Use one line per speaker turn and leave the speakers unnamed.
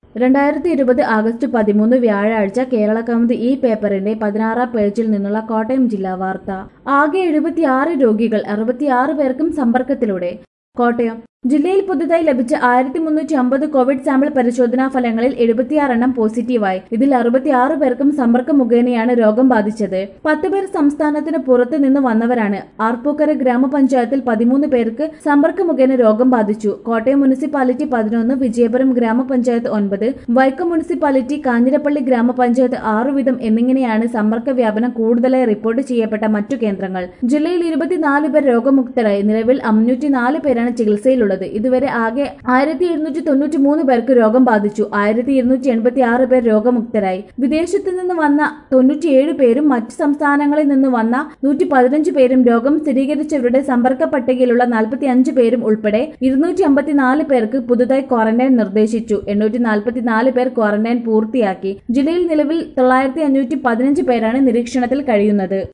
രണ്ടായിരത്തി ഇരുപത് ആഗസ്റ്റ് പതിമൂന്ന് വ്യാഴാഴ്ച കേരള കൗമുദി ഈ പേപ്പറിന്റെ പതിനാറാം പേജിൽ നിന്നുള്ള കോട്ടയം ജില്ലാ വാർത്ത ആകെ എഴുപത്തിയാറ് രോഗികൾ അറുപത്തിയാറ് പേർക്കും സമ്പർക്കത്തിലൂടെ കോട്ടയം ജില്ലയിൽ പുതുതായി ലഭിച്ച ആയിരത്തി മുന്നൂറ്റി അമ്പത് കോവിഡ് സാമ്പിൾ പരിശോധനാ ഫലങ്ങളിൽ എഴുപത്തിയാറെണ്ണം പോസിറ്റീവായി ഇതിൽ അറുപത്തിയാറ് പേർക്കും സമ്പർക്കം മുഖേനയാണ് രോഗം ബാധിച്ചത് പത്ത് പേർ സംസ്ഥാനത്തിന് പുറത്തു നിന്ന് വന്നവരാണ് ആർപ്പൂക്കര ഗ്രാമപഞ്ചായത്തിൽ പതിമൂന്ന് പേർക്ക് സമ്പർക്കം മുഖേന രോഗം ബാധിച്ചു കോട്ടയം മുനിസിപ്പാലിറ്റി പതിനൊന്ന് വിജയപുരം ഗ്രാമപഞ്ചായത്ത് ഒൻപത് വൈക്കം മുനിസിപ്പാലിറ്റി കാഞ്ഞിരപ്പള്ളി ഗ്രാമപഞ്ചായത്ത് ആറു വീതം എന്നിങ്ങനെയാണ് സമ്പർക്ക വ്യാപനം കൂടുതലായി റിപ്പോർട്ട് ചെയ്യപ്പെട്ട മറ്റു കേന്ദ്രങ്ങൾ ജില്ലയിൽ ഇരുപത്തിനാല് പേർ രോഗമുക്തരായി നിലവിൽ അഞ്ഞൂറ്റി നാല് പേരാണ് ചികിത്സയിലുള്ളത് ഇതുവരെ ആകെ ആയിരത്തി ഇരുന്നൂറ്റി തൊണ്ണൂറ്റി മൂന്ന് പേർക്ക് രോഗം ബാധിച്ചു ആയിരത്തി ഇരുന്നൂറ്റി എൺപത്തി ആറ് പേർ രോഗമുക്തരായി വിദേശത്ത് നിന്ന് വന്ന തൊണ്ണൂറ്റിയേഴ് പേരും മറ്റു സംസ്ഥാനങ്ങളിൽ നിന്ന് വന്ന നൂറ്റി പതിനഞ്ച് പേരും രോഗം സ്ഥിരീകരിച്ചവരുടെ സമ്പർക്ക പട്ടികയിലുള്ള നാൽപ്പത്തി അഞ്ച് പേരും ഉൾപ്പെടെ ഇരുന്നൂറ്റി അമ്പത്തിനാല് പേർക്ക് പുതുതായി ക്വാറന്റൈൻ നിർദ്ദേശിച്ചു എണ്ണൂറ്റി നാൽപ്പത്തിനാല് പേർ ക്വാറന്റൈൻ പൂർത്തിയാക്കി ജില്ലയിൽ നിലവിൽ തൊള്ളായിരത്തി അഞ്ഞൂറ്റി പതിനഞ്ച് പേരാണ് നിരീക്ഷണത്തിൽ കഴിയുന്നത്